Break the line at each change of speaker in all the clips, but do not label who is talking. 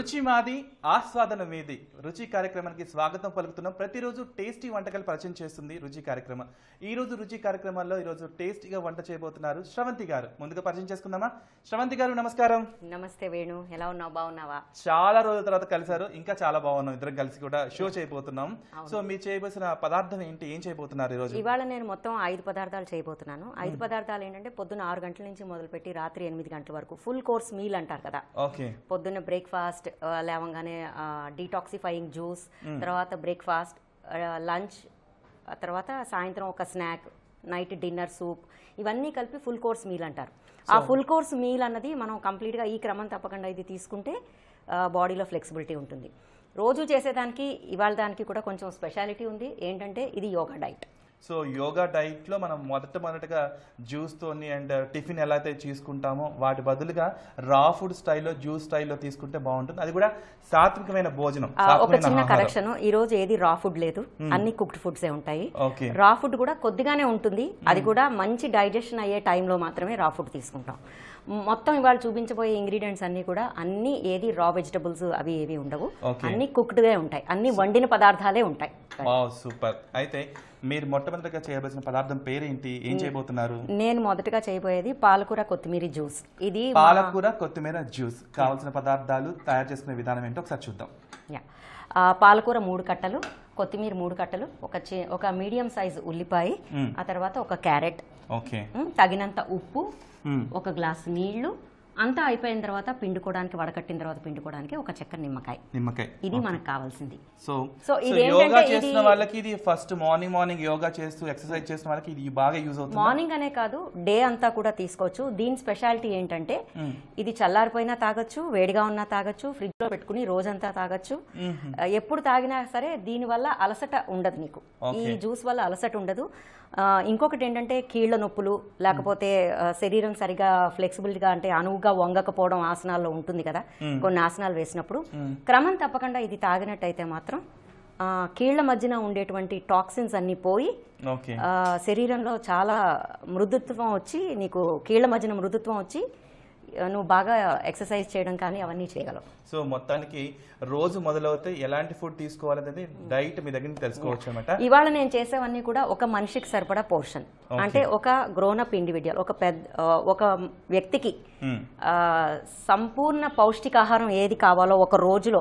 రుచి మాది ఆస్వాదన మీది రుచి కార్యక్రమానికి స్వాగతం పలుకుతున్నాం ప్రతిరోజు టేస్టీ వంటకాలు పరిచయం చేస్తుంది రుచి కార్యక్రమం ఈ రోజు రుచి కార్యక్రమాల్లో ఈ రోజు టేస్టీగా వంట చేయబోతున్నారు శ్రవంతి గారు ముందుగా పరిచయం చేసుకుందామా శ్రవంతి గారు నమస్కారం
నమస్తే వేణు ఎలా ఉన్నావు బాగున్నావా
చాలా రోజుల తర్వాత కలిసారు ఇంకా చాలా బాగున్నాం ఇద్దరం కలిసి కూడా షో చేయబోతున్నాం సో మీరు చేయబోసిన పదార్థం ఏంటి ఏం చేయబోతున్నారు ఈ రోజు
ఇవాళ నేను మొత్తం ఐదు పదార్థాలు చేయబోతున్నాను ఐదు పదార్థాలు ఏంటంటే పొద్దున ఆరు గంటల నుంచి మొదలుపెట్టి రాత్రి ఎనిమిది గంటల వరకు ఫుల్ కోర్స్ మీల్ అంటారు కదా
ఓకే
పొద్దున్న బ్రేక్ఫాస్ట్ లేవగానే డీటాక్సిఫైయింగ్ జ్యూస్ తర్వాత బ్రేక్ఫాస్ట్ లంచ్ తర్వాత సాయంత్రం ఒక స్నాక్ నైట్ డిన్నర్ సూప్ ఇవన్నీ కలిపి ఫుల్ కోర్స్ మీల్ అంటారు ఆ ఫుల్ కోర్స్ మీల్ అన్నది మనం కంప్లీట్గా ఈ క్రమం తప్పకుండా ఇది తీసుకుంటే బాడీలో ఫ్లెక్సిబిలిటీ ఉంటుంది రోజు చేసేదానికి ఇవాళ దానికి కూడా కొంచెం స్పెషాలిటీ ఉంది ఏంటంటే ఇది yoga diet
so yoga diet లో మనం మొదట మొదటగా జ్యూస్ తోని అండ్ టిఫిన్ ఎలా అయితే తీసుకుంటామో వాటి బదులుగా రా ఫుడ్ స్టైల్లో జ్యూస్ స్టైల్లో తీసుకుంటే బాగుంటుంది అది కూడా సాత్వికమైన భోజనం
ఆ, ఒక
సాత్వికమైన
చిన్న
ఆహారం.
కరెక్షన్ ఈ రోజు ఏది రా ఫుడ్ లేదు అన్ని కుక్డ్ ఫుడ్సే ఉంటాయి
ఓకే
రా ఫుడ్ కూడా కొద్దిగానే ఉంటుంది అది కూడా మంచి డైజెషన్ అయ్యే టైంలో మాత్రమే రా ఫుడ్ తీసుకుంటాం మొత్తం ఇవాళ చూపించబోయే ఇంగ్రీడియంట్స్ అన్ని కూడా అన్ని ఏది రా వెజిటబుల్స్ అవి ఏవి ఉండవు
Okay.
అన్ని కుక్డ్గా ఉంటాయి అన్ని వండిన పదార్థాలే ఉంటాయి
వావ్ సూపర్ అయితే మీరు మొట్టమొదటిగా చేయవలసిన పదార్థం పేరేంటి ఏం చేయబోతున్నారు
నేను మొదటగా చేయబోయేది పాలకూర కొత్తిమీర జ్యూస్ ఇది మా-
పాలకూర కొత్తిమీర జ్యూస్ కావాల్సిన పదార్థాలు తయారు చేసుకునే విధానం ఏంటో ఒకసారి చూద్దాం
యా. ఆ, పాలకూర మూడు కట్టలు కొత్తిమీర మూడు కట్టలు ఒక చి- ఒక మీడియం సైజ్ ఉల్లిపాయ
మ్మ్.
ఆ తర్వాత ఒక క్యారెట్
ఓకే
మ్, తగినంత ఉప్పు
మ్మ్.
ఒక గ్లాస్ నీళ్లు అంతా అయిపోయిన తర్వాత పిండుకోవడానికి వడకట్టిన తర్వాత పిండుకోవడానికి ఒక చెక్క నిమ్మకాయ
నిమ్మకాయ
ఇది మనకు కావాల్సింది
సో
సో
సో
ఇది
యోగా
ఏంటంటే
చేసిన
ఇది-
వాళ్ళకి ఇది ఫస్ట్ మార్నింగ్ మార్నింగ్ యోగా చేస్తూ ఎక్సర్సైజ్ చేసిన వాళ్ళకి ఇది బాగా యూజ్ అవుతుంది
మార్నింగ్ అనే కాదు డే అంతా కూడా తీసుకోవచ్చు దీని స్పెషాలిటీ ఏంటంటే ఇది చల్లారిపోయినా తాగొచ్చు వేడిగా ఉన్నా తాగొచ్చు ఫ్రిడ్జ్ లో పెట్టుకుని రోజంతా తాగొచ్చు ఆ, ఎప్పుడు తాగినా సరే దీని వల్ల అలసట ఉండదు నీకు ఈ జ్యూస్ వల్ల అలసట ఉండదు ఆ, ఇంకొకటి ఏంటంటే కీళ్ల నొప్పులు లేకపోతే ఆ, శరీరం సరిగా ఫ్లెక్సిబిలిటీగా అంటే అనువుగా వంగకపోవడం ఆసనాల్లో ఉంటుంది కదా కొన్ని ఆసనాలు వేసినప్పుడు క్రమం తప్పకుండా ఇది తాగినట్టయితే మాత్రం ఆ, కీళ్ల మధ్యన ఉండేటువంటి టాక్సిన్స్ అన్ని పోయి
ఓకే
ఆ, శరీరంలో చాలా మృదుత్వం వచ్చి నీకు కీళ్ల మధ్యన మృదుత్వం వచ్చి ఆ, నువ్వు బాగా ఎక్సర్సైజ్ చేయడం కానీ అవన్నీ చేయగలవు
సో మొత్తానికి రోజు మొదలవుతే ఎలాంటి ఫుడ్ తీసుకోవాలనేది డైట్ మీ దగ్గర నుంచి తెలుసుకోవచ్చు అనమాట
ఇవాళ నేను చేసేవన్నీ కూడా ఒక మనిషికి సరిపడా పోర్షన్ అంటే ఒక గ్రోనప్ ఇండివిజువల్ ఒక పెద్ద ఆ, ఒక వ్యక్తికి ఆ, సంపూర్ణ పౌష్టికాహారం ఏది కావాలో ఒక రోజులో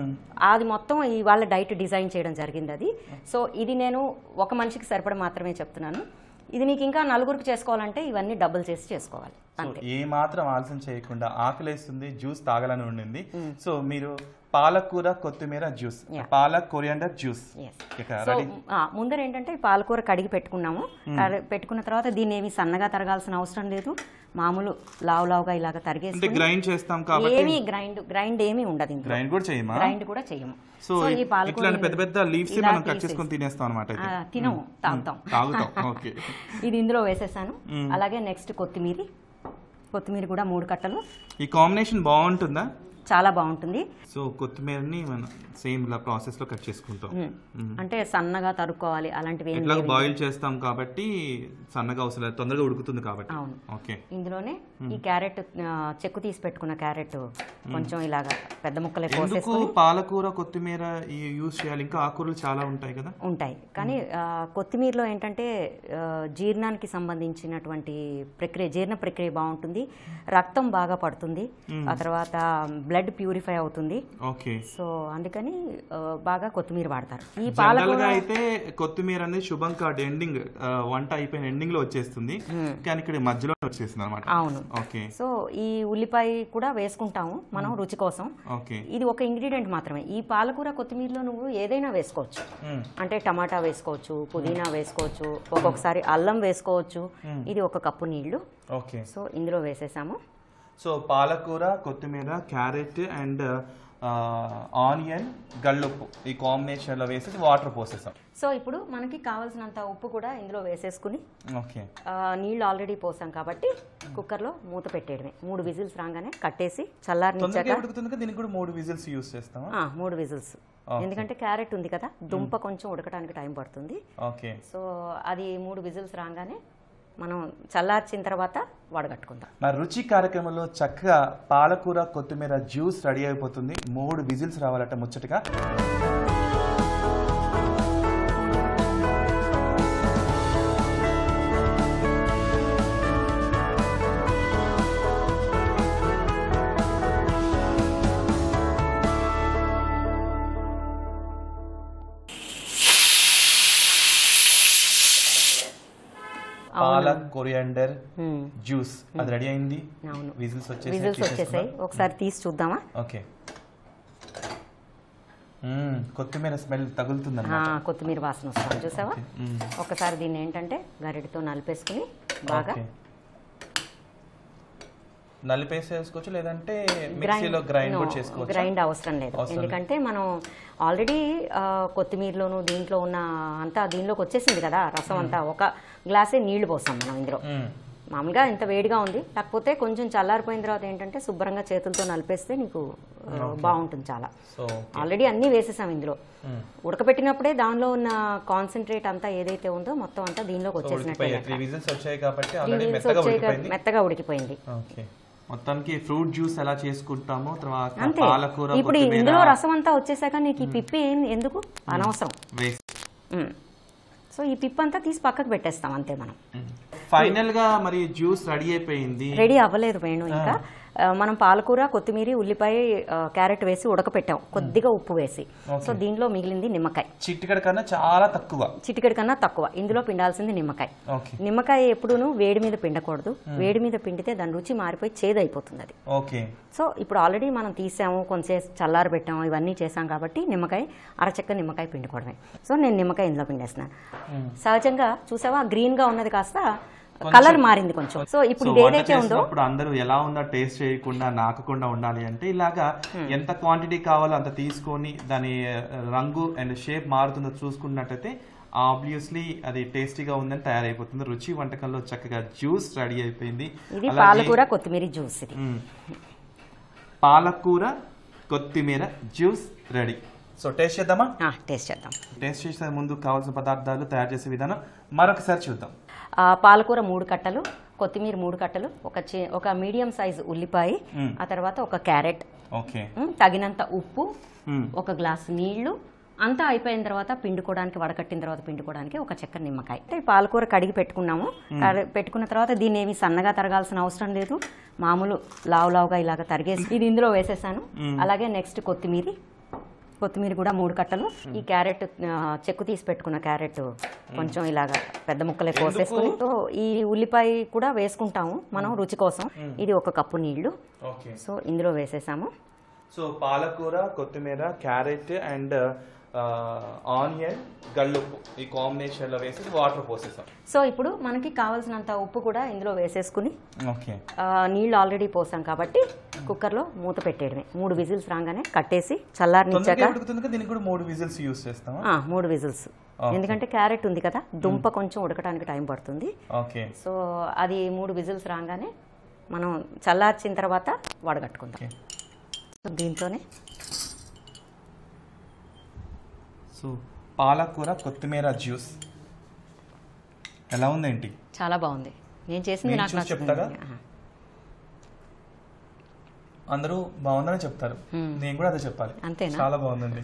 అది మొత్తం ఇవాళ డైట్ డిజైన్ చేయడం జరిగింది అది సో ఇది నేను ఒక మనిషికి సరిపడా మాత్రమే చెప్తున్నాను ఇది నీకు ఇంకా నలుగురికి చేసుకోవాలంటే ఇవన్నీ డబుల్ చేసి చేసుకోవాలి
సో ఏ మాత్రం ఆలస్యం చేయకుండా ఆకలేస్తుంది జ్యూస్ తాగాలని ఉండింది సో మీరు పాలకూర కొత్తిమీర juice palak coriander juice
Yes.
ఇక
సో
రెడీ
ఆ, ముందర ఏంటంటే ఈ పాలకూర కడిగి పెట్టుకున్నాము కడి- పెట్టుకున్న తర్వాత దీన్ని ఏమి సన్నగా తరగాల్సిన అవసరం లేదు మామూలు లావు లావుగా ఇలాగ తరిగేసి
అంటే గ్రైండ్ చేస్తాం కాబట్టి
ఏమీ గ్రైండ్ గ్రైండ్ ఏమీ ఉండదు ఇందులో
గ్రైండ్ కూడా చేయమా
గ్రైండ్ కూడా చెయ్యము
సో
ఈ పాలకూర
ఇట్లాంటి పెద్ద పెద్ద లీవ్స్
ఇలా
మనం కట్
pieces.
చేసుకొని తినేస్తాం అనమాట
ఆ, తినము తాగుతాం
తాగుతాం ఓకే
ఇది ఇందులో వేసేసాను అలాగే నెక్స్ట్ కొత్తిమీర కొత్తిమీర కూడా మూడు కట్టలు
ఈ కాంబినేషన్ బాగుంటుందా
చాలా బాగుంటుంది
సో కొత్తిమీరని మనం సేమ్ ఇలా ప్రాసెస్ లో కట్ చేసుకుంటాం
అంటే సన్నగా తరుక్కోవాలి అలాంటివి ఏం
ఎట్లా బాయిల్ చేస్తాం కాబట్టి సన్నగా అవసరం లేదు తొందరగా ఉడుకుతుంది కాబట్టి
అవును
ఓకే
ఇందులోనే ఈ క్యారెట్ ఆ, చెక్కు తీసి పెట్టుకున్న క్యారెట్ కొంచెం ఇలాగా పెద్ద ముక్కలే కోసేసి
ఎందుకు పాలకూర కొత్తిమీర ఈ యూజ్ చేయాలి ఇంకా ఆకుకూరలు చాలా ఉంటాయి కదా
ఉంటాయి కానీ ఆ, కొత్తిమీరలో ఏంటంటే ఆ, జీర్ణానికి సంబంధించినటువంటి ప్రక్రియ జీర్ణ ప్రక్రియ బాగుంటుంది రక్తం బాగా పడుతుంది ఆ తర్వాత బ్లడ్ ప్యూరిఫై అవుతుంది
ఓకే
సో అందుకని ఆ, బాగా కొత్తిమీర వాడతారు ఈ
జనరల్
పాలకూర
గా అయితే కొత్తిమీర అనేది శుభం కార్డ్ ఎండింగ్ వంట అయిపోయిన ఎండింగ్ లో వచ్చేస్తుంది కానీ ఇక్కడ మధ్యలో వచ్చేస్తుంది అనమాట
అవును
ఓకే
సో ఈ ఉల్లిపాయ కూడా వేసుకుంటాము మనం రుచి కోసం
ఓకే
ఇది ఒక ఇంగ్రీడియంట్ మాత్రమే ఈ పాలకూర కొత్తిమీరలో నువ్వు ఏదైనా వేసుకోవచ్చు అంటే టమాటా వేసుకోవచ్చు పుదీనా వేసుకోవచ్చు ఒక్కొక్కసారి అల్లం వేసుకోవచ్చు ఇది ఒక కప్పు నీళ్లు
ఓకే
సో ఇందులో వేసేసాము
సో పాలకూర కొత్తిమీర క్యారెట్ అండ్ ఆనియన్ గల్లుప్పు ఈ కాంబినేషన్ లో వేసేసి వాటర్ పోసేసాం
సో ఇప్పుడు మనకి కావాల్సినంత ఉప్పు కూడా ఇందులో వేసేసుకుని
ఓకే
ఆ, నీళ్లు ఆల్రెడీ పోసాం కాబట్టి కుక్కర్లో మూత పెట్టేయడమే మూడు విజిల్స్ రాగానే కట్టేసి చల్లారనిచ్చాక
తొందరగా ఉడుకుతుంది కదా దీనికి కూడా మూడు విజిల్స్ యూస్ చేస్తామా
ఆ, మూడు విజిల్స్ ఎందుకంటే క్యారెట్ ఉంది కదా దుంప కొంచెం ఉడకడానికి టైం పడుతుంది
ఓకే
సో అది మూడు విజిల్స్ రాగానే మనం చల్లార్చిన తర్వాత వడగట్టుకుందాం
మరి రుచి కార్యక్రమంలో చక్కగా పాలకూర కొత్తిమీర జ్యూస్ రెడీ అయిపోతుంది మూడు విజిల్స్ రావాలట ముచ్చటగా పాల కొరియాండర్
మ్మ్.
జ్యూస్ అది రెడీ అయింది
అవును
విజిల్స్
విజిల్స్ వచ్చేసాయి ఒకసారి తీసి చూద్దామా
ఓకే మ్మ్, కొత్తిమీర స్మెల్ తగులుతుంది
ఆ, కొత్తిమీర వాసన వస్తుంది చూసావా ఒకసారి దీన్ని ఏంటంటే గరిటతో నలిపేసుకుని బాగా
నలిపేసి వేసుకోవచ్చు లేదంటే మిక్సీలో గ్రైండ్ కూడా చేసుకోవచ్చు
గ్రైండ్ అవసరం లేదు ఎందుకంటే మనం ఆల్రెడీ కొత్తిమీరలోను దీంట్లో ఉన్న అంతా దీనిలోకి వచ్చేసింది కదా రసం అంతా ఒక గ్లాసే నీళ్లు పోసాం మనం ఇందులో మామూలుగా ఇంత వేడిగా ఉంది కాకపోతే కొంచెం చల్లారిపోయిన తర్వాత ఏంటంటే శుభ్రంగా చేతులతో నలిపేస్తే నీకు ఆ, బాగుంటుంది చాలా
సో
ఆల్రెడీ అన్నీ వేసేసాం ఇందులో ఉడకబెట్టినప్పుడే దానిలో ఉన్న కాన్సన్ట్రేట్ అంతా ఏదైతే ఉందో మొత్తం అంతా దీనిలోకి వచ్చేసినట్టే
ఉడికిపోయాయి త్రీ విజిల్స్ వచ్చాయి కాబట్టి
త్రీ
ఆల్రెడీ
విజిల్స్
మెత్తగా
వచ్చాయి
ఉడికిపోయింది
కదా, మెత్తగా ఉడికిపోయింది
ఓకే మొత్తానికి ఫ్రూట్ జ్యూస్ ఎలా చేసుకుంటామో తర్వాత
అంతే
పాలకూర
ఇప్పుడు
కొత్తిమీర
ఇందులో రసం అంతా వచ్చేసాక నీకు ఈ పిప్పి ఏం ఎందుకు అనవసరం
వేసి
ఉమ్. సో ఈ పిప్ అంతా తీసి పక్కకు పెట్టేస్తాం అంతే మనం
ఫైనల్ గా మరి జ్యూస్ రెడీ అయిపోయింది
రెడీ అవ్వలేదు వేణు ఇంకా ఆ, మనం పాలకూర కొత్తిమీర ఉల్లిపాయ ఆ, క్యారెట్ వేసి ఉడకపెట్టాం కొద్దిగా ఉప్పు వేసి సో దీనిలో మిగిలింది నిమ్మకాయ
చిటికడ కన్నా చాలా తక్కువ
చిటికెడు కన్నా తక్కువ ఇందులో పిండాల్సింది నిమ్మకాయ
ఓకే
నిమ్మకాయ ఎప్పుడూను వేడి మీద పిండకూడదు వేడి మీద పిండితే దాని రుచి మారిపోయి చేదైపోతుంది అది
ఓకే
సో ఇప్పుడు ఆల్రెడీ మనం తీసాము కొంచెం చల్లారి పెట్టాము ఇవన్నీ చేసాం కాబట్టి నిమ్మకాయ అరచెక్క నిమ్మకాయ పిండుకోవడమే సో నేను నిమ్మకాయ ఇందులో పిండేస్తున్నాను సహజంగా చూసావా గ్రీన్ గా ఉన్నది కాస్త కలర్ మారింది కొంచెం సో ఇప్పుడు
సో
ఇది
వంట
ఏదైతే ఉందో
చేసినప్పుడు అందరూ ఎలా ఉందో టేస్ట్ చేయకుండా నాకకుండా ఉండాలి అంటే ఇలాగా ఎంత క్వాంటిటీ కావాలో అంత తీసుకొని దాని ఆ, రంగు అండ్ షేప్ మారుతుందో చూసుకున్నట్టయితే ఆబ్వియస్లీ అది టేస్టీగా ఉందని తయారైపోతుంది రుచి వంటకంలో చక్కగా జ్యూస్ రెడీ అయిపోయింది
ఇది
అలాగే,
పాలకూర కొత్తిమీర జ్యూస్ ఇది
మ్, పాలకూర కొత్తిమీర జ్యూస్ రెడీ సో టేస్ట్ చేద్దామా
ఆ, టేస్ట్ చేద్దాం
టేస్ట్ చేసే ముందు కావాల్సిన పదార్థాలు తయారు చేసే విధానం మరొకసారి చూద్దాం
ఆ, పాలకూర మూడు కట్టలు కొత్తిమీర మూడు కట్టలు ఒక చి ఒక మీడియం సైజు ఉల్లిపాయ
మ్.
ఆ తర్వాత ఒక క్యారెట్
ఓకే
మ్, తగినంత ఉప్పు
మ్,
ఒక గ్లాసు నీళ్లు అంతా అయిపోయిన తర్వాత పిండుకోవడానికి వడకట్టిన తర్వాత పిండుకోవడానికి ఒక చెక్క నిమ్మకాయ అంటే ఈ పాలకూర కడిగి పెట్టుకున్నాము కడి- పెట్టుకున్న తర్వాత దీన్ని ఏమి సన్నగా తరగాల్సిన అవసరం లేదు మామూలు లావు లావుగా ఇలాగ తరిగేసి ఇది ఇందులో వేసేసాను అలాగే నెక్స్ట్ కొత్తిమీర కొత్తిమీర కూడా మూడు కట్టలు ఈ క్యారెట్ ఆ, చెక్కు తీసి పెట్టుకున్న క్యారెట్ కొంచెం ఇలాగ పెద్ద ముక్కలే కోసేసుకుని సో ఈ ఉల్లిపాయ కూడా వేసుకుంటాము మనం రుచి కోసం ఇది ఒక కప్పు నీళ్లు
ఓకే
సో ఇందులో వేసేసాము
సో పాలకూర కొత్తిమీర క్యారెట్ అండ్ ఆనియన్ గల్లుప్పు ఈ కాంబినేషన్ లో వేసి వాటర్ పోసేసాం
సో ఇప్పుడు మనకి కావాల్సినంత ఉప్పు కూడా ఇందులో వేసేసుకుని
ఓకే
ఆ, నీళ్లు ఆల్రెడీ పోసాం కాబట్టి కుక్కర్లో మూత పెట్టేయడమే మూడు విజిల్స్ రాగానే కట్టేసి చల్లారనిచ్చాక
తొందరగా ఉడుకుతుంది కదా, దీనికి కూడా మూడు విజిల్స్ యూస్ చేస్తాం
ఆ, మూడు విజిల్స్ ఎందుకంటే క్యారెట్ ఉంది కదా దుంప కొంచెం ఉడకడానికి టైం పడుతుంది
ఓకే
సో అది మూడు విజిల్స్ రాగానే మనం చల్లార్చిన తర్వాత వడగట్టుకుందాం
ఓకే
సో దీంతోనే
సో పాలకూర కొత్తిమీర జ్యూస్ ఎలా ఉందేంటి
చాలా బాగుంది నేను చేసింది
మీరు
నాకు
చూసి
నచ్చింది
చెప్తారా?
ఆహా.
అందరూ బాగుందని చెప్తారు నేను కూడా అదే చెప్పాలి
అంతేనా?
చాలా బాగుందండి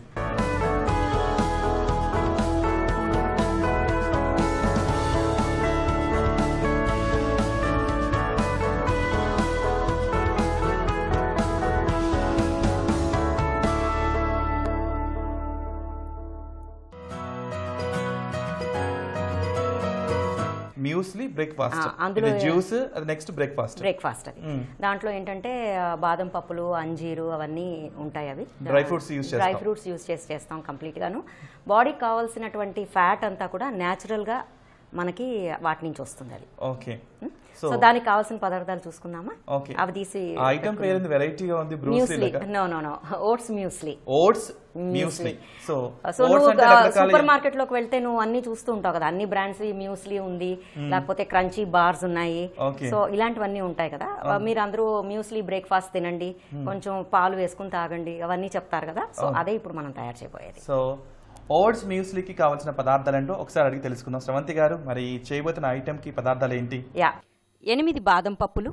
మ్యూస్లీ బ్రేక్ఫాస్ట్
ఆ, అందులో
ఇది జ్యూస్ అది నెక్స్ట్ బ్రేక్ఫాస్ట్
బ్రేక్ఫాస్ట్ అది దాంట్లో ఏంటంటే ఆ, బాదం పప్పులు అంజీరు అవన్నీ ఉంటాయి అవి
Dry fruits use
డ్రై
చేస్తాం.
ఫ్రూట్స్ యూస్ చేసి చేస్తాం కంప్లీట్ గాను బాడీకి కావాల్సినటువంటి ఫ్యాట్ అంతా కూడా న్యాచురల్ గా మనకి వాటి నుంచి వస్తుంది అది
ఓకే
సో దానికి కావాల్సిన పదార్థాలు చూసుకుందామా
ఓకే
అవి తీసి
ఐటమ్ పేరు వెరైటీగా ఉంది Bruce Lee
muesli no no no oats muesli
oats muesli so
so
oats
నువ్వు
అంటే రకరకాల
సూపర్ మార్కెట్ లోకి వెళ్తే నువ్వు అన్ని చూస్తూ ఉంటావు కదా అన్ని బ్రాండ్స్ మ్యూస్లీ ఉంది లేకపోతే క్రంచీ బార్స్ ఉన్నాయి
Okay.
సో ఇలాంటివన్నీ ఉంటాయి కదా మీరు అందరూ మ్యూస్లీ బ్రేక్ఫాస్ట్ తినండి కొంచెం పాలు వేసుకుని తాగండి అవన్నీ చెప్తారు కదా సో అదే ఇప్పుడు మనం తయారు చేయబోయేది
సో ఓట్స్ మ్యూస్లీకి కావాల్సిన పదార్థాలు ఏంటో ఒకసారి అడిగి తెలుసుకుందాం శ్రవంతి గారు మరి చేయబోతున్న ఐటెంకి పదార్థాలు ఏంటి
యా ఎనిమిది బాదం పప్పులు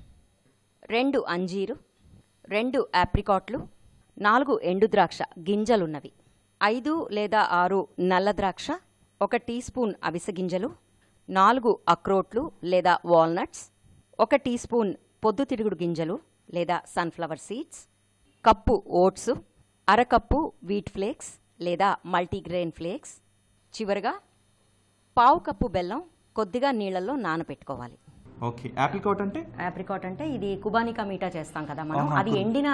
రెండు అంజీరు రెండు ఆప్రికాట్లు నాలుగు ఎండు ద్రాక్ష గింజలున్నవి ఐదు లేదా ఆరు నల్ల ద్రాక్ష ఒక టీ స్పూన్ అవిసె గింజలు నాలుగు అక్రోట్లు లేదా వాల్నట్స్ ఒక టీ స్పూన్ పొద్దుతిరుగుడు గింజలు లేదా సన్ఫ్లవర్ సీడ్స్ కప్పు ఓట్స్ అరకప్పు వీట్ ఫ్లేక్స్ లేదా మల్టీగ్రెయిన్ ఫ్లేక్స్ చివరగా పావు కప్పు బెల్లం కొద్దిగా నీళ్ళల్లో నానబెట్టుకోవాలి
ఓకే యాపిల్ కోట్ అంటే
ఆప్రికాట్ అంటే ఇది కుబానికా మీటా చేస్తాం కదా మనం అది ఎండిన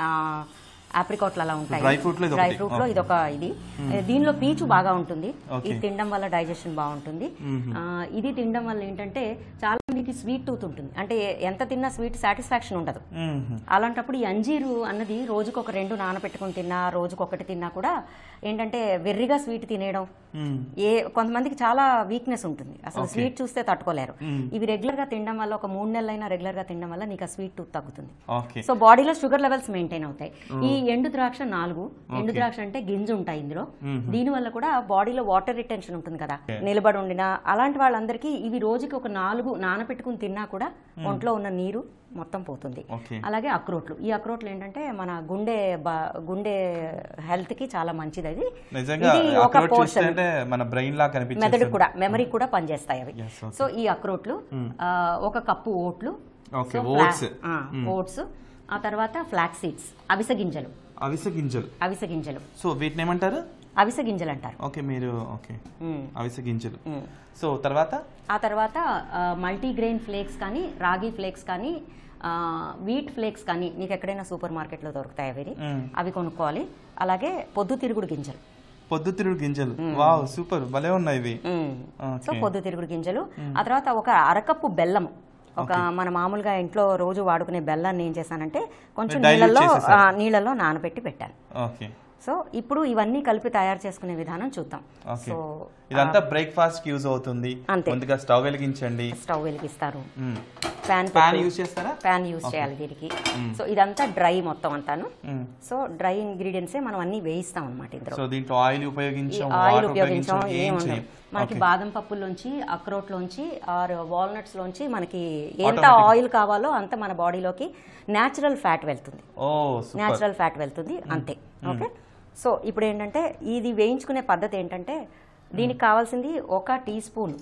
ఆప్రికాట్లు అలా ఉంటాయి
Dry fruit లో ఇది
డ్రై
ఒకటి.
ఫ్రూట్ లో ఇది ఒక ఇది దీనిలో పీచు బాగా ఉంటుంది
Okay.
ఇది తినడం వల్ల డైజెషన్ బాగుంటుంది ఆ, ఇది తినడం వల్ల ఏంటంటే చాలా మందికి స్వీట్ టూత్ ఉంటుంది అంటే ఎంత తిన్నా స్వీట్ సాటిస్ఫాక్షన్ ఉండదు
మ్మ్.
అలాంటప్పుడు ఈ అంజీరు అన్నది రోజుకు ఒక రెండు నానబెట్టుకుని తిన్నా రోజుకు ఒకటి తిన్నా కూడా ఏంటంటే వెర్రిగా స్వీట్ తినేయడం
మ్మ్.
ఏ కొంతమందికి చాలా వీక్నెస్ ఉంటుంది అసలు స్వీట్ చూస్తే తట్టుకోలేరు ఇవి రెగ్యులర్ గా తినడం వల్ల ఒక మూడు నెలలైనా రెగ్యులర్ గా తినడం వల్ల నీకు ఆ స్వీట్ టూత్ తగ్గుతుంది
ఓకే
సో బాడీలో షుగర్ లెవెల్స్ మెయింటైన్ అవుతాయి ఈ ఎండు ద్రాక్ష నాలుగు ఎండు ద్రాక్ష అంటే గింజ ఉంటాయి ఇందులో దీని వల్ల కూడా బాడీలో వాటర్ రిటెన్షన్ ఉంటుంది కదా నిలబడి ఉండిన అలాంటి వాళ్ళందరికీ ఇవి రోజుకి ఒక నాలుగు నానపెట్టుకుని తిన్నా కూడా ఒంట్లో ఉన్న నీరు మొత్తం పోతుంది
ఓకే
అలాగే అక్రోట్లు ఈ అక్రోట్లు ఏంటంటే మన గుండె బ- గుండె హెల్త్ కి చాలా మంచిది అది
నిజంగా
ఇది ఒక
అక్రోట్ చూస్తే
పోర్షన్
అంటే మన బ్రెయిన్ లా కనిపించేస్తుంది
మెదడు కూడా మెమరీ కూడా పనిచేస్తాయి అవి
Yes, okay.
సో ఈ అక్రోట్లు ఆ, ఒక కప్పు ఓట్లు
ఓకే
సో
ఓట్స్
ఫ్లా- ఆ, ఓట్స్ ఆ తర్వాత ఫ్లాక్ సీడ్స్ అవిసె గింజలు
అవిసె గింజలు
అవిసె గింజలు
సో వీటిని ఏమంటారు
అవిసె గింజలు అంటారు
ఓకే మీరు ఓకే
మ్మ్.
అవిసె గింజలు
మ్మ్.
సో తర్వాత
ఆ తర్వాత మల్టీగ్రెయిన్ ఫ్లేక్స్ కానీ రాగి ఫ్లేక్స్ కానీ ఆ, వీట్ ఫ్లేక్స్ కానీ నీకు ఎక్కడైనా సూపర్ మార్కెట్లో దొరుకుతాయి అవి
మ్మ్.
అవి కొనుక్కోవాలి అలాగే పొద్దుతిరుగుడు గింజలు
పొద్దుతిరుగుడు గింజలు వావ్ సూపర్ భలే ఉన్నాయి ఇవి
మ్మ్.
ఓకే.
సో పొద్దుతిరుగుడు గింజలు ఆ తర్వాత ఒక అరకప్పు బెల్లం ఒక మన మామూలుగా ఇంట్లో రోజు వాడుకునే బెల్లాన్ని ఏం చేశానంటే కొంచెం
Dilute
నీళ్ళల్లో
చేసేసారు.
ఆ, నీళ్ళల్లో నానబెట్టి పెట్టాను
ఓకే
సో ఇప్పుడు ఇవన్నీ కలిపి తయారు చేసుకునే విధానం చూద్దాం
ఓకే
సో
ఇదంతా బ్రేక్ఫాస్ట్ యూజ్ అవుతుంది
అంతే.
ముందుగా స్టవ్ వెలిగించండి
స్టవ్ వెలిగిస్తారు
మ్మ్.
ప్యాన్
పాన్ యూజ్ చేస్తారా
ప్యాన్ యూజ్ చేయాలి దీనికి సో ఇదంతా డ్రై మొత్తం అంతాను
మ్మ్.
సో డ్రై ఇంగ్రీడియంట్సే మనం అన్ని వేయిస్తాం అనమాట ఇందులో
సో దీంట్లో ఆయిల్
ఈ
ఉపయోగించాం
ఆయిల్
వాటర్
ఉపయోగించాం
ఉపయోగించాం ఏం
ఏం ఉండదు
చేయం
మనకి బాదం పప్పుల్లోంచి అక్రోట్లోంచి ఆర్ వాల్నట్స్ లోంచి మనకి ఎంత ఆయిల్ కావాలో అంత మన బాడీలోకి న్యాచురల్ ఫ్యాట్ వెళ్తుంది
ఓ సూపర్
న్యాచురల్ ఫ్యాట్ వెళ్తుంది అంతే ఓకే సో ఇప్పుడు ఏంటంటే ఇది వేయించుకునే పద్ధతి ఏంటంటే దీనికి కావాల్సింది ఒక టీ స్పూన్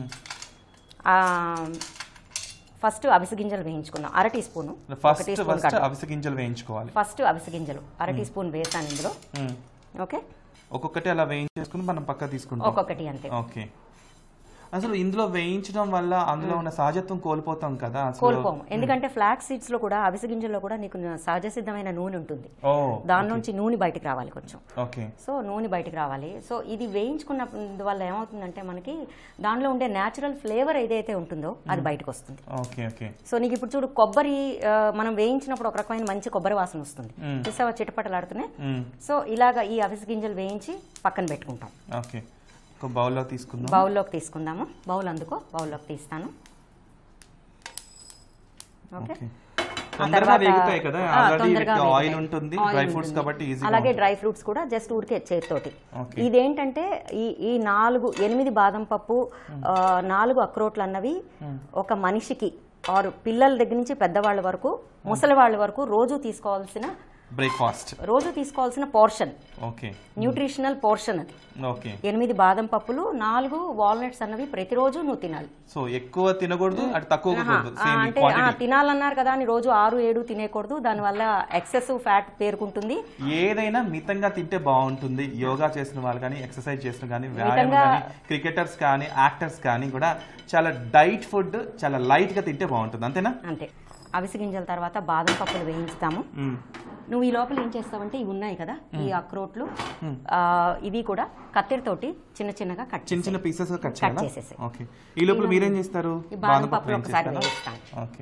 ఫస్ట్ అవిసె గింజలు వేయించుకుందాం అర టీ స్పూను ఒక టీ
ఫస్ట్
స్పూన్
ఫస్ట్
కట్ట
అవిసె గింజలు వేయించుకోవాలి
ఫస్ట్ అవిసె గింజలు అర టీ స్పూన్ వేసాను ఇందులో
మ్మ్.
ఓకే
ఒక్కొక్కటి అలా వేయించేసుకుని మనం పక్క తీసుకుంటాం
ఒక్కొక్కటి అంతే
ఓకే అసలు ఇందులో వేయించడం వల్ల అందులో ఉన్న సహజత్వం కోల్పోతాం కదా అసలు
కోల్పోము ఎందుకంటే ఫ్లాక్ సీడ్స్ లో కూడా అవిసె గింజల్లో కూడా నీకు సహజ సిద్ధమైన నూనె ఉంటుంది
ఓ
దాని నుంచి నూనె బయటికి రావాలి కొంచెం
ఓకే
సో నూనె బయటికి రావాలి సో ఇది వేయించుకున్న వల్ల ఏమవుతుందంటే మనకి దానిలో ఉండే న్యాచురల్ ఫ్లేవర్ ఏదైతే ఉంటుందో అది బయటకు వస్తుంది
ఓకే ఓకే
సో నీకు ఇప్పుడు చూడు కొబ్బరి ఆ, మనం వేయించినప్పుడు ఒక రకమైన మంచి కొబ్బరి వాసన వస్తుంది చూసావా చిటపటలాడుతున్నాయి
మ్మ్.
సో ఇలాగా ఈ అవిసె గింజలు వేయించి పక్కన పెట్టుకుంటాం
ఓకే ఒక బౌల్లో తీసుకుందాం
బౌల్లోకి తీసుకుందాము బౌల్ అందుకో బౌల్లోకి తీస్తాను ఓకే
ఓకే
ఆ
తొందరగా
తర్వాత-
వేగుతాయి కదా
ఆ,
ఆల్రెడీ
తొందరగా
ఆయిల్
వేగుతాయి.
ఉంటుంది
ఆయిల్
డ్రై ఫ్రూట్స్
ఉంటుంది.
కాబట్టి ఈజీ
అలాగే డ్రై ఫ్రూట్స్ కూడా జస్ట్ ఊరికే చేతితోటి
ఓకే.
ఇదేంటంటే ఈ ఈ నాలుగు ఎనిమిది బాదం పప్పు ఆ, నాలుగు అక్రోట్లు అన్నవి ఒక మనిషికి ఆరు పిల్లల దగ్గర నుంచి పెద్దవాళ్ళ వరకు ముసలి వాళ్ళ వరకు రోజు తీసుకోవాల్సిన
బ్రేక్ఫాస్ట్
రోజు తీసుకోవాల్సిన పోర్షన్
ఓకే
న్యూట్రిషనల్ పోర్షన్ అది
ఓకే
ఎనిమిది బాదం పప్పులు నాలుగు వాల్నట్స్ అన్నవి ప్రతిరోజు నువ్వు తినాలి
సో ఎక్కువ తినకూడదు అటు తక్కువ కూడదు
ఆ,
సేమ్
అంటే ఆ, తినాలన్నారు కదా అని రోజు ఆరు ఏడు తినేకూడదు దానివల్ల ఎక్సెసివ్ ఫ్యాట్ పేరుకుంటుంది
ఏదైనా మితంగా తింటే బాగుంటుంది యోగా చేసిన వాళ్ళు కానీ ఎక్సర్సైజ్ చేసిన కానీ వ్యాయామం కానీ క్రికెటర్స్ కానీ యాక్టర్స్ కానీ కూడా చాలా డైట్ ఫుడ్ చాలా లైట్ గా తింటే బాగుంటుంది అంతేనా
అంతే అవిసె గింజల తర్వాత బాదం పప్పులు వేయించుతాము
మ్మ్.
నువ్వు ఈ లోపల ఏం చేస్తావంటే ఇవి ఉన్నాయి కదా ఈ అక్రోట్లు ఆ, ఇవి కూడా కత్తెరతోటి చిన్న చిన్నగా కట్
చిన్న చిన్న పీసెస్ కట్
కట్
చేయాలా
చేసేసాయి
ఓకే ఈ లోపల మీరేం చేస్తారు
ఈ బాదం పప్పులు
ఏం
ఒకసారి
చేస్తారా?
వేయిస్తాను
ఓకే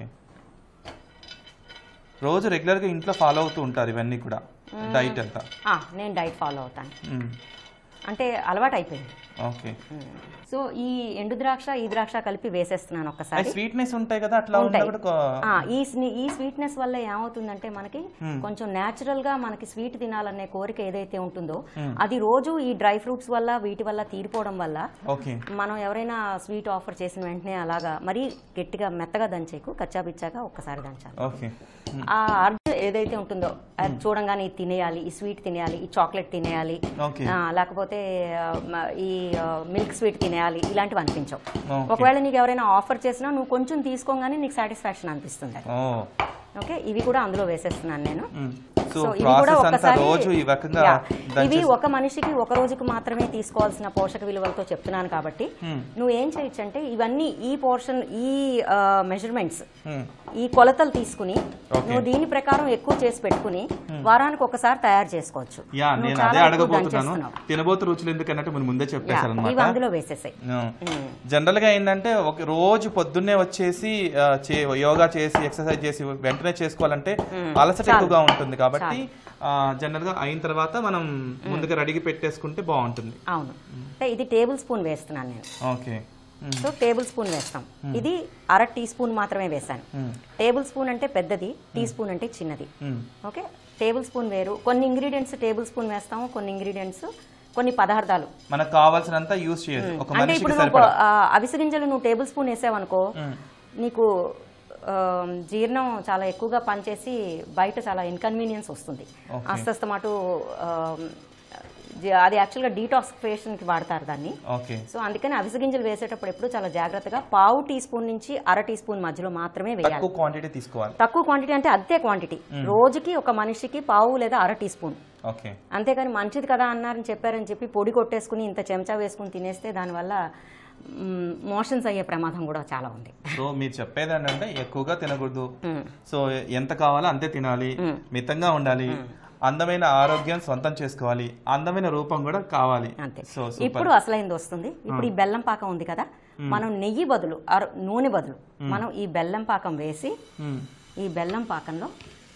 రోజు రెగ్యులర్ గా ఇంట్లో ఫాలో అవుతూ ఉంటారు ఇవన్నీ కూడా డైట్ అంతా
ఆ, నేను డైట్ ఫాలో అవుతాను
మ్మ్.
అంటే అలవాటు అయిపోయింది
ఓకే
సో ఈ ఎండు ద్రాక్ష ఈ ద్రాక్ష కలిపి వేసేస్తున్నాను ఒక్కసారి
స్వీట్నెస్ ఉంటాయి కదా అట్లా
ఉంటాయి.
ఉన్నప్పుడు కొ-
ఆ, ఈ స్ని- ఈ స్వీట్నెస్ వల్ల ఏమవుతుందంటే మనకి కొంచెం న్యాచురల్ గా మనకి స్వీట్ తినాలనే కోరిక ఏదైతే ఉంటుందో అది రోజు ఈ డ్రై ఫ్రూట్స్ వల్ల వీటి వల్ల తీరిపోవడం వల్ల
ఓకే
మనం ఎవరైనా స్వీట్ ఆఫర్ చేసిన వెంటనే అలాగా మరీ గట్టిగా మెత్తగా దంచేకు కచ్చాబిచ్చాగా ఒక్కసారి దంచాలి
ఓకే
ఆ అర్జు ఏదైతే ఉంటుందో అది చూడంగానే ఇది తినేయాలి ఈ స్వీట్ తినేయాలి ఈ చాక్లెట్ తినేయాలి
ఓకే
ఆ, లేకపోతే ఆ, మ- ఈ మిల్క్ స్వీట్ తినేయాలి ఇలాంటివి అనిపించవు
ఓకే.
ఒకవేళ నీకు ఎవరైనా ఆఫర్ చేసినా నువ్వు కొంచెం తీసుకోగానే నీకు సాటిస్ఫాక్షన్ అనిపిస్తుంది
ఓ
ఓకే ఇవి కూడా అందులో వేసేస్తున్నాను నేను
సో
సో ఇవి కూడా
ప్రాసెస్ అంతా
ఒక్కసారి
రోజు ఈ రకంగా
యా.
దంచేసి-
ఇవి ఒక మనిషికి ఒక రోజుకి మాత్రమే తీసుకోవాల్సిన పోషక విలువలతో చెప్తున్నాను కాబట్టి నువ్వు ఏం చేయొచ్చు అంటే ఇవన్నీ ఈ పోర్షన్ ఈ మెజర్మెంట్స్
మ్మ్.
ఈ కొలతలు తీసుకుని
Okay.
నువ్వు దీని ప్రకారం ఎక్కువ చేసి పెట్టుకుని వారానికి ఒకసారి తయారు చేసుకోవచ్చు
యా
నువ్వు
నేను
చాలా
అదే
ఎక్కువ
అడగబోతున్నాను
దంచేస్తున్నావు.
తినబోతు రుచులు ఎందుకన్నట్టు మీరు ముందే
యా,
చెప్పేశారు
ఇవి
అనమాట
అందులో వేసేసాయి
జనరల్ గా ఏంటంటే ఒక రోజు పొద్దున్నే వచ్చేసి ఆ, చే- యోగా చేసి ఎక్సర్సైజ్ చేసి వెంటనే చేసుకోవాలంటే అలసట ఎక్కువగా ఉంటుంది కాబట్టి జనరల్ గా అయిన తర్వాత మనం ముందుగా రెడీకి పెట్టేసుకుంటే బాగుంటుంది
అవును అంటే ఇది టేబుల్ స్పూన్ వేస్తున్నాను నేను
ఓకే
సో టేబుల్ స్పూన్ వేస్తాం ఇది అర టీ స్పూన్ మాత్రమే వేసాను టేబుల్ స్పూన్ అంటే పెద్దది టీ స్పూన్ అంటే చిన్నది ఓకే టేబుల్ స్పూన్ వేరు కొన్ని ఇంగ్రీడియంట్స్ టేబుల్ స్పూన్ వేస్తాము కొన్ని ఇంగ్రీడియంట్స్ కొన్ని పదార్థాలు
మనకు కావాల్సినంత యూస్ చేయొచ్చు ఒక
అంటే
మనిషికి
ఇప్పుడు నువ్వు
సరిపడా
ఆ, అవిసె గింజలు నువ్వు టేబుల్ స్పూన్ వేసావనుకో నీకు ఆ, జీర్ణం చాలా ఎక్కువగా పనిచేసి బయట చాలా ఇన్కన్వీనియన్స్ వస్తుంది
Okay.
అస్తస్తమాటు ఆ, జీ- అది యాక్చువల్గా డీటాక్సిఫికేషన్కి వాడతారు దాన్ని
ఓకే
సో అందుకని అవిసె గింజలు వేసేటప్పుడు ఎప్పుడు చాలా జాగ్రత్తగా పావు టీ స్పూన్ నుంచి అర టీ స్పూన్ మధ్యలో మాత్రమే వేయాలి
తక్కువ క్వాంటిటీ తీసుకోవాలి
తక్కువ క్వాంటిటీ అంటే అంతే క్వాంటిటీ రోజుకి ఒక మనిషికి పావు లేదా అర టీ స్పూన్
ఓకే
అంతేగాని మంచిది కదా అన్నారని చెప్పారని చెప్పి పొడి కొట్టేసుకుని ఇంత చెంచా వేసుకుని తినేస్తే దానివల్ల మోషన్స్ అయ్యే ప్రమాదం కూడా చాలా ఉంది
సో మీరు చెప్పేది ఏంటంటే ఎక్కువగా తినకూడదు సో ఎంత కావాలో అంతే తినాలి మితంగా ఉండాలి అందమైన ఆరోగ్యం సొంతం చేసుకోవాలి అందమైన రూపం కూడా కావాలి
అంతే
సో
ఇప్పుడు అసలైంది వస్తుంది ఇప్పుడు ఈ బెల్లం పాకం ఉంది కదా మనం నెయ్యి బదులు అర- నూనె బదులు మనం ఈ బెల్లం పాకం వేసి ఈ బెల్లం పాకంలో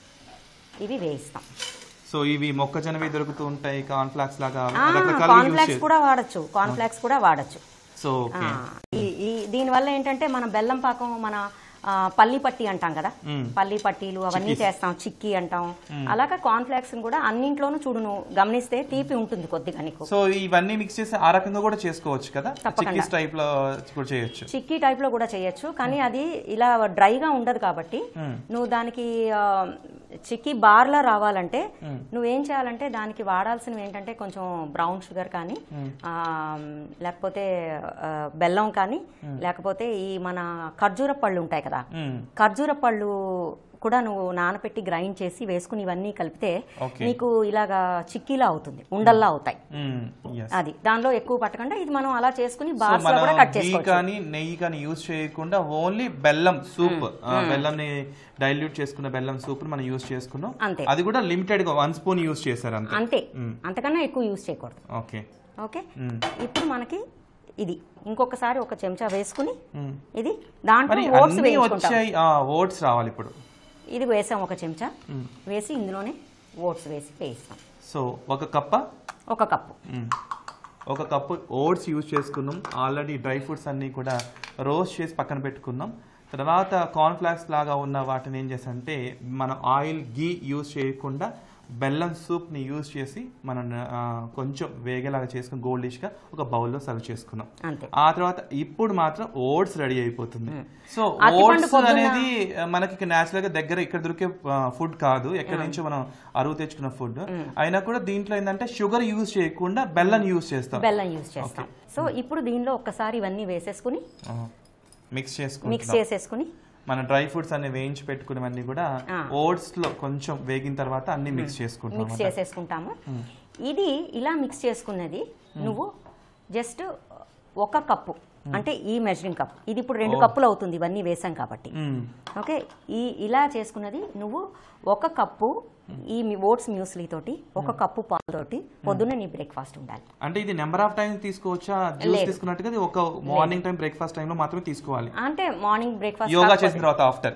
ఇవి వేయిస్తాం
సో ఇవి మొక్కజొన్నవి దొరుకుతూ ఉంటాయి కార్న్ ఫ్లాక్స్ లాగా
ఆ,
రకరకాల
కార్న్
యూస్
ఫ్లాక్స్ కూడా వాడచ్చు కార్న్ ఫ్లాక్స్ కూడా వాడచ్చు
సో ఓకే
ఆ, ఈ ఈ దీనివల్ల ఏంటంటే మన బెల్లం పాకం మన ఆ, పల్లి పట్టి అంటాం కదా పల్లి పట్టీలు అవన్నీ చేస్తాం చిక్కీ అంటాం అలాగా కార్న్ ఫ్లాక్స్ కూడా అన్నింట్లోనూ చూడు నువ్వు గమనిస్తే తీపి ఉంటుంది కొద్దిగా నీకు
సో ఇవన్నీ మిక్స్ చేసి ఆ రకంగా కూడా చేసుకోవచ్చు కదా
తప్పకుండా.
చిక్కీస్ టైప్ లో కూడా చేయొచ్చు
చిక్కీ టైప్ లో కూడా చేయొచ్చు కానీ అది ఇలా డ్రైగా ఉండదు కాబట్టి నువ్వు దానికి ఆ, చిక్కీ బార్లా రావాలంటే నువ్వేం చేయాలంటే దానికి వాడాల్సినవి ఏంటంటే కొంచెం బ్రౌన్ షుగర్ కానీ ఆ, లేకపోతే ఆ, బెల్లం కానీ లేకపోతే ఈ మన ఖర్జూర పళ్ళు ఉంటాయి కదా
మ్మ్.
ఖర్జూర పళ్ళు కూడా నువ్వు నానపెట్టి గ్రైండ్ చేసి వేసుకుని ఇవన్నీ కలిపితే
Okay.
నీకు ఇలాగా చిక్కీలా అవుతుంది ఉండల్లా అవుతాయి
మ్మ్. Yes.
అది దానిలో ఎక్కువ పట్టకుండా ఇది మనం అలా చేసుకుని
సో
బార్స్ లో కూడా
మనం
కట్
ఘీ
చేసుకోవచ్చు
కానీ నెయ్యి కానీ యూజ్ చేయకుండా ఓన్లీ బెల్లం సూప్ బెల్లంని డైల్యూట్ చేసుకున్న బెల్లం సూప్ మనం యూజ్ చేసుకున్నాం
అంతే.
అది కూడా లిమిటెడ్ గా వన్ స్పూన్ యూజ్ చేశారు అంతే
అంతే అంతకన్నా ఎక్కువ యూజ్ చేయకూడదు
ఓకే
ఓకే
మ్మ్.
ఇప్పుడు మనకి ఇది ఇంకొకసారి ఒక చెంచా వేసుకుని
మ్మ్.
ఇది దాంట్లో
మరి
ఓట్స్
అన్ని
వేయించుకుంటాం
వచ్చాయి ఓట్స్ రావాలి ఇప్పుడు
ఇది వేసాం ఒక చెంచా వేసి ఇందులోనే ఓట్స్ వేసి వేయిస్తాం
సో ఒక కప్ప
ఒక కప్పు
మ్మ్. ఒక కప్పు ఓట్స్ యూజ్ చేసుకున్నాం ఆల్రెడీ డ్రై ఫ్రూట్స్ అన్నీ కూడా రోస్ట్ చేసి పక్కన పెట్టుకున్నాం తర్వాత కార్న్ ఫ్లాక్స్ లాగా ఉన్న వాటిని ఏం చేసంటే మనం ఆయిల్ గీ యూజ్ చేయకుండా బెల్లం సూప్ని యూజ్ చేసి మనం ఆ, కొంచెం వేగేలాగా చేసుకుని గోల్డిష్గా ఒక బౌల్లో సర్వ్ చేసుకున్నాం
అంతే
ఆ తర్వాత ఇప్పుడు మాత్రం ఓట్స్ రెడీ అయిపోతుంది సో
అరటిపండు
ఓట్స్
పొద్దున్న-
అనేది ఆ, మనకి నేచురల్ గా దగ్గర ఇక్కడ దొరికే ఫుడ్ కాదు ఎక్కడి నుంచో మనం అరువు తెచ్చుకున్న ఫుడ్ అయినా కూడా దీంట్లో ఏంటంటే షుగర్ యూజ్ చేయకుండా బెల్లం యూజ్ చేస్తాం
బెల్లం యూజ్ చేస్తాం సో ఇప్పుడు దీనిలో ఒక్కసారి ఇవన్నీ వేసేసుకుని
మిక్స్
మిక్స్
చేసుకుంటాం
చేసేసుకుని
మన డ్రై ఫ్రూట్స్ అన్ని వేయించి పెట్టుకున్నవన్నీ కూడా
ఆ.
ఓట్స్ లో కొంచెం వేగిన తర్వాత అన్ని మిక్స్ చేసుకుంటాం
మిక్స్ చేసేసుకుంటాము ఇది ఇలా మిక్స్ చేసుకున్నది నువ్వు జస్ట్ ఒక కప్పు అంటే ఈ మెజరింగ్ కప్ ఇది ఇప్పుడు రెండు కప్పులు అవుతుంది ఇవన్నీ వేసాం కాబట్టి
మ్మ్.
ఓకే ఈ ఇలా చేసుకున్నది నువ్వు ఒక కప్పు ఈ ఓట్స్ మ్యూస్లీ తోటి ఒక కప్పు పాలతోటి పొద్దున్న నీ బ్రేక్ఫాస్ట్ ఉండాలి
అంటే ఇది నెంబర్ ఆఫ్ టైం తీసుకోవచ్చా జ్యూస్ తీసుకున్నట్టుగా ఇది ఒక మార్నింగ్ టైం బ్రేక్ఫాస్ట్ టైంలో మాత్రమే తీసుకోవాలి
అంటే మార్నింగ్ బ్రేక్ఫాస్ట్
యోగా చేసిన తర్వాత ఆఫ్టర్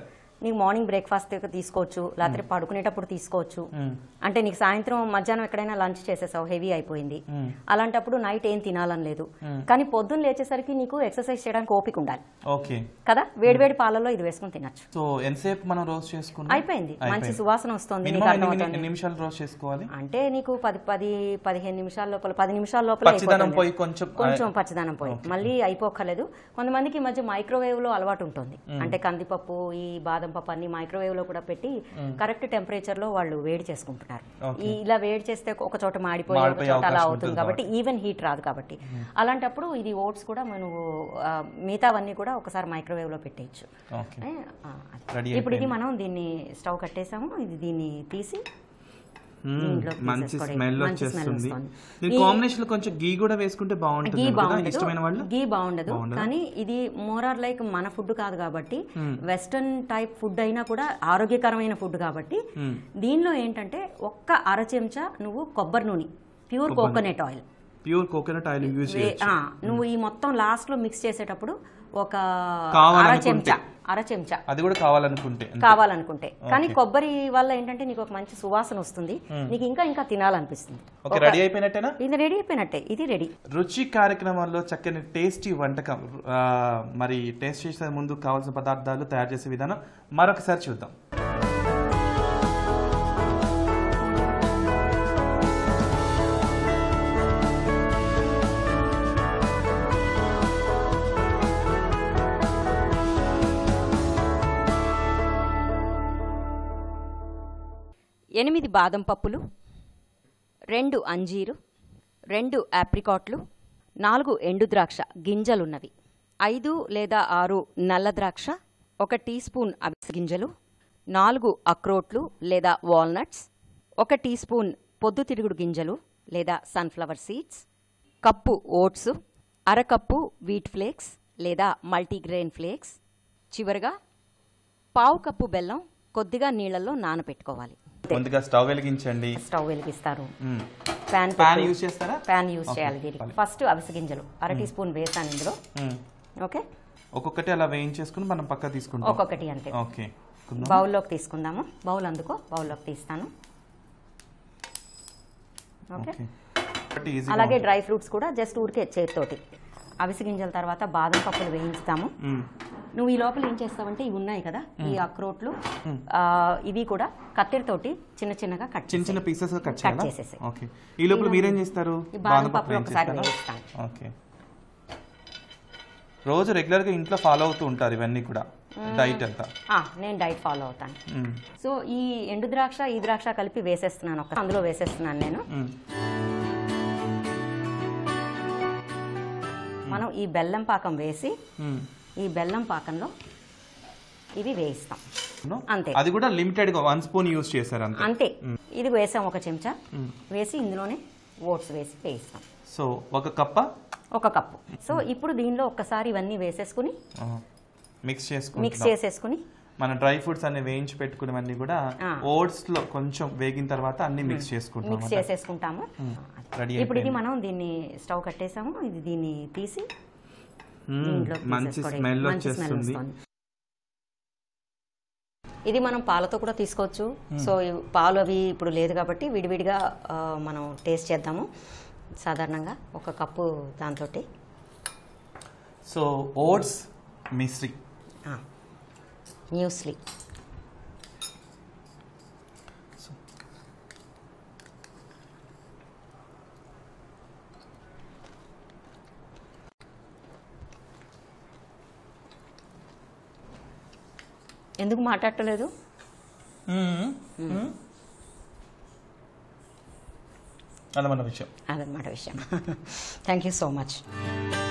నీకు మార్నింగ్ బ్రేక్ఫాస్ట్ తీసుకోవచ్చు లేకపోతే పడుకునేటప్పుడు తీసుకోవచ్చు అంటే నీకు సాయంత్రం మధ్యాహ్నం ఎక్కడైనా లంచ్ చేసేసావు హెవీ అయిపోయింది అలాంటప్పుడు నైట్ ఏం తినాలని లేదు కానీ పొద్దున్న లేచేసరికి నీకు ఎక్సర్సైజ్ చేయడానికి ఓపిక ఉండాలి
ఓకే
కదా వేడివేడి పాలల్లో ఇది వేసుకుని తినచ్చు
సో ఎంతసేపు మనం రోస్ట్ చేసుకున్నాం
అయిపోయింది మంచి సువాసన వస్తుంది నీకు
మినిమం ఎన్ని
అర్థమవుతుంది
ఎన్ని నిమిషాలు రోస్ట్ చేసుకోవాలి
అంటే నీకు పది పది పదిహేను నిమిషాల లోపల పది నిమిషాల లోపల
పచ్చిదనం
అయిపోతుంది.
పోయి కొంచెం
కొంచెం పచ్చదనం పోయి మళ్ళీ అయిపోక్కర్లేదు కొంతమందికి ఈ మధ్య మైక్రోవేవ్ లో అలవాటు ఉంటుంది అంటే కందిపప్పు ఈ బాదం పప్పు అన్ని మైక్రోవేవ్ లో కూడా పెట్టి కరెక్ట్ టెంపరేచర్ లో వాళ్ళు వేడి చేసుకుంటున్నారు ఈ ఇలా వేడి చేస్తే ఒక చోట మాడిపోయి ఒక
మాడిపోయే
చోట అలా
అవకాశం
అవుతుంది
ఉంటుంది
కాబట్టి ఈవెన్ హీట్ రాదు కాబట్టి అలాంటప్పుడు ఇది ఓట్స్ కూడా మనం ఆ, మిగతావన్నీ కూడా ఒకసారి మైక్రోవేవ్ లో పెట్టేయచ్చు
ఓకే
ఏ, ఆ, అది.
రెడీ
ఇప్పుడు ఇది మనం దీన్ని స్టవ్ కట్టేసాము ఇది దీన్ని తీసి దీంట్లోకి
మంచి
తీసేసుకోవడం.
స్మెల్
మంచి smell
వచ్చేస్తుంది
వస్తుంది.
దీని కాంబినేషన్ లో కొంచెం గీ కూడా వేసుకుంటే బాగుంటుంది
గీ
కదా
బాగుండదు
ఇష్టమైన వాళ్ళు
గీ బాగుండదు కానీ ఇది మోర్ ఆర్ లైక్ మన ఫుడ్ కాదు కాబట్టి వెస్టర్న్ టైప్ ఫుడ్ అయినా కూడా ఆరోగ్యకరమైన ఫుడ్ కాబట్టి దీనిలో ఏంటంటే ఒక్క అర చెంచా నువ్వు కొబ్బరి నూనె pure coconut oil
pure coconut oil use చేయొచ్చు
నువ్వు ఈ మొత్తం లాస్ట్ లో మిక్స్ చేసేటప్పుడు ఒక అర
కావాలనుకుంటే.
చెంచా అర చెంచా
అది కూడా కావాలనుకుంటే
కావాలనుకుంటే కానీ కొబ్బరి వల్ల ఏంటంటే నీకు ఒక మంచి సువాసన వస్తుంది నీకు ఇంకా ఇంకా తినాలనిపిస్తుంది
ఓకే రెడీ అయిపోయినట్టేనా
ఇది రెడీ అయిపోయినట్టే ఇది రెడీ
రుచి కార్యక్రమంలో చక్కని టేస్టీ వంటకం ఆ, మరి టేస్ట్ చేసే ముందు కావాల్సిన పదార్థాలు తయారు చేసే విధానం మరొకసారి చూద్దాం
ఎనిమిది బాదం పప్పులు రెండు అంజీరు రెండు ఆప్రికాట్లు నాలుగు ఎండు ద్రాక్ష గింజలున్నవి ఐదు లేదా ఆరు నల్ల ద్రాక్ష ఒక టీ స్పూన్ అవిసె గింజలు నాలుగు అక్రోట్లు లేదా వాల్నట్స్ ఒక టీ స్పూన్ పొద్దుతిరుగుడు గింజలు లేదా సన్ఫ్లవర్ సీడ్స్ కప్పు ఓట్స్ అరకప్పు వీట్ ఫ్లేక్స్ లేదా మల్టీగ్రెయిన్ ఫ్లేక్స్ చివరగా పావు కప్పు బెల్లం కొద్దిగా నీళ్ళల్లో నానబెట్టుకోవాలి
ముందుగా స్టవ్ వెలిగించండి
స్టవ్ వెలిగిస్తారు
మ్మ్.
ప్యాన్
పాన్ యూజ్ చేస్తారా
ప్యాన్ యూజ్ చేయాలి దీనికి ఫస్ట్ అవిసె గింజలు అర టీ స్పూన్ వేసాను ఇందులో
మ్మ్.
ఓకే
ఒక్కొక్కటి అలా వేయించేసుకుని మనం పక్క తీసుకుంటాం
ఒక్కొక్కటి అంతే
ఓకే కుందాం.
బౌల్లోకి తీసుకుందాము బౌల్ అందుకో బౌల్లోకి తీస్తాను ఓకే
ఓకే ఒకటి ఈజీ
అలాగే డ్రై ఫ్రూట్స్ కూడా జస్ట్ ఊరికే చేతితోటి అవిసె గింజల తర్వాత బాదం పప్పులు వేయించుతాము నువ్వు ఈ లోపల ఏం చేస్తావంటే ఇవి ఉన్నాయి కదా ఈ అక్రోట్లు ఆ, ఇవి కూడా కత్తెరతోటి చిన్న చిన్నగా కట్
చిన్న చిన్న పీసెస్ కట్ చేయాలా
చేసేసేయ్.
ఓకే ఈ లోపల మీరేం చేస్తారు
ఈ బాదం పప్పులు ఒకసారి
వేయించేస్తారా?
వేయిస్తాను
ఓకే రోజు రెగ్యులర్ గా ఇంట్లో ఫాలో అవుతూ ఉంటారు ఇవన్నీ కూడా డైట్ అంతా
ఆ, నేను డైట్ ఫాలో అవుతాను
మ్మ్.
సో ఈ ఎండు ద్రాక్ష ఈ ద్రాక్ష కలిపి వేసేస్తున్నాను ఒక అందులో వేసేస్తున్నాను నేను
మ్మ్.
మనం ఈ బెల్లం పాకం వేసి
మ్మ్.
ఈ బెల్లం పాకంలో ఇవి వేయిస్తాం
No?
అంతే
అది కూడా లిమిటెడ్ గా వన్ స్పూన్ యూజ్ చేశారు అంతే
అంతే ఇది వేసాం ఒక చెంచా వేసి ఇందులోనే ఓట్స్ వేసి వేయిస్తాం
సో ఒక కప్ప
ఒక కప్పు సో ఇప్పుడు దీనిలో ఒక్కసారి ఇవన్నీ వేసేసుకుని
మిక్స్
మిక్స్
చేసుకుంటాం
చేసేసుకుని
మన డ్రై ఫ్రూట్స్ అన్ని వేయించి పెట్టుకున్నవన్నీ కూడా
ఆ.
ఓట్స్ లో కొంచెం వేగిన తర్వాత అన్ని మిక్స్ చేసుకుంటాం
మిక్స్ చేసేసుకుంటాము
రెడీ
ఇప్పుడు ఇది మనం దీన్ని స్టవ్ కట్టేసాము ఇది దీన్ని తీసి దీంట్లోకి
మంచి
తీసేసుకోవడం.
స్మెల్
మంచి smell
వచ్చేస్తుంది
వస్తుంది. ఇది మనం పాలతో కూడా తీసుకోవచ్చు సో ఈ పాలు అవి ఇప్పుడు లేదు కాబట్టి విడివిడిగా ఆ, మనం టేస్ట్ చేద్దాము సాధారణంగా ఒక కప్పు దాంతో
సో ఓట్స్ మిశ్రీ
న్యూస్లీ ఎందుకు మాట్లాడటలేదు
అదమన్న విషయం
అదనమాట విషయం థ్యాంక్ యూ సో మచ్